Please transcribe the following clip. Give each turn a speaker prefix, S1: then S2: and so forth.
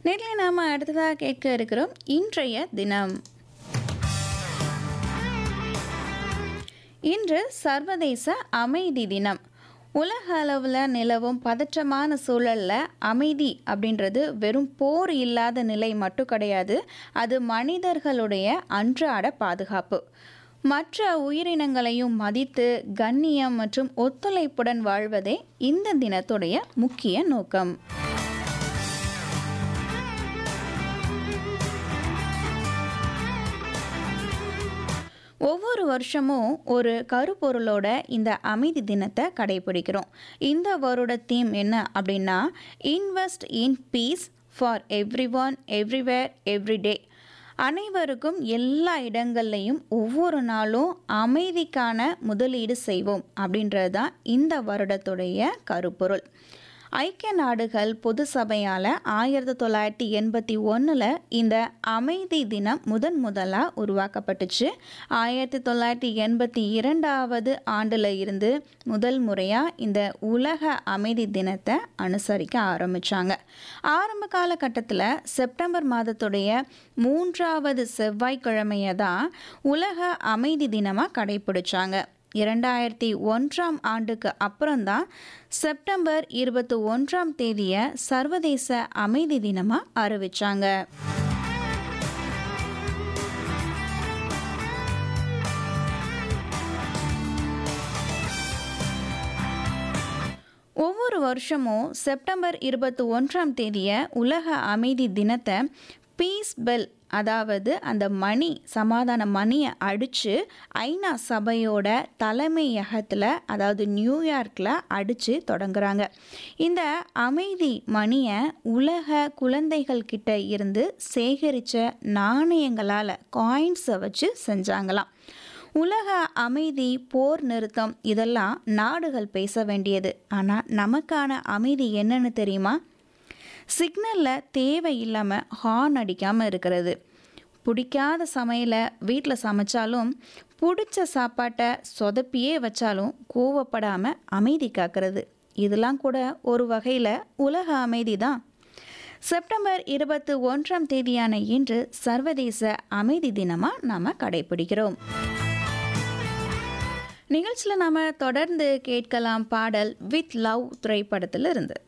S1: நேர்களை நாம் அடுத்ததாக கேட்க இருக்கிறோம் இன்றைய தினம் இன்று சர்வதேச அமைதி தினம் உலக அளவில் நிலவும் பதற்றமான சூழலில் அமைதி அப்படின்றது வெறும் போர் இல்லாத நிலை மட்டும் கிடையாது அது மனிதர்களுடைய அன்றாட பாதுகாப்பு மற்ற உயிரினங்களையும் மதித்து கண்ணியம் மற்றும் ஒத்துழைப்புடன் வாழ்வதே இந்த தினத்துடைய முக்கிய நோக்கம் ஒவ்வொரு வருஷமும் ஒரு கருப்பொருளோட இந்த அமைதி தினத்தை கடைபிடிக்கிறோம் இந்த வருட தீம் என்ன அப்படின்னா invest in peace for everyone everywhere everyday அனைவருக்கும் எல்லா இடங்கள்லையும் ஒவ்வொரு நாளும் அமைதிக்கான முதலீடு செய்வோம் அப்படின்றது தான் இந்த வருடத்துடைய கருப்பொருள் ஐக்கிய நாடுகள் பொது சபையால் ஆயிரத்தி தொள்ளாயிரத்தி எண்பத்தி ஒன்றில் இந்த அமைதி தினம் முதன் முதலாக உருவாக்கப்பட்டுச்சு ஆயிரத்தி தொள்ளாயிரத்தி எண்பத்தி இரண்டாவது ஆண்டில் இருந்து முதல் முறையாக இந்த உலக அமைதி தினத்தை அனுசரிக்க ஆரம்பித்தாங்க ஆரம்ப காலகட்டத்தில் செப்டம்பர் மாதத்துடைய மூன்றாவது செவ்வாய்க்கிழமையை தான் உலக அமைதி தினமாக கடைபிடிச்சாங்க இரண்டாயிரத்தி ஒன்றாம் ஆண்டுக்கு அப்புறம்தான் செப்டம்பர் இருபத்தி ஒன்றாம் தேதியை சர்வதேச அமைதி தினமாக அறிவிச்சாங்க ஒவ்வொரு வருஷமும் செப்டம்பர் இருபத்தி ஒன்றாம் தேதியை உலக அமைதி தினத்தை பீஸ் பெல் அதாவது அந்த மணி சமாதான மணியை அடித்து ஐநா சபையோட தலைமையகத்தில் அதாவது நியூயார்க்கில் அடித்து தொடங்குறாங்க இந்த அமைதி மணியை உலக குழந்தைகள் கிட்ட இருந்து சேகரித்த நாணயங்களால் காயின்ஸை வச்சு செஞ்சாங்களாம் உலக அமைதி போர் நிறுத்தம் இதெல்லாம் நாடுகள் பேச வேண்டியது ஆனால் நமக்கான அமைதி என்னன்னு தெரியுமா சிக்னலில் தேவையில்லாமல் ஹார்ன் அடிக்காமல் இருக்கிறது பிடிக்காத சமையலை வீட்டில் சமைச்சாலும் பிடிச்ச சாப்பாட்டை சொதப்பியே வச்சாலும் கோவப்படாமல் அமைதி காக்கிறது இதெல்லாம் கூட ஒரு வகையில் உலக அமைதி தான் செப்டம்பர் இருபத்தி ஒன்றாம் தேதியான இன்று சர்வதேச அமைதி தினமாக நாம் கடைபிடிக்கிறோம் நிகழ்ச்சியில் நாம் தொடர்ந்து கேட்கலாம் பாடல் வித் லவ் திரைப்படத்தில் இருந்து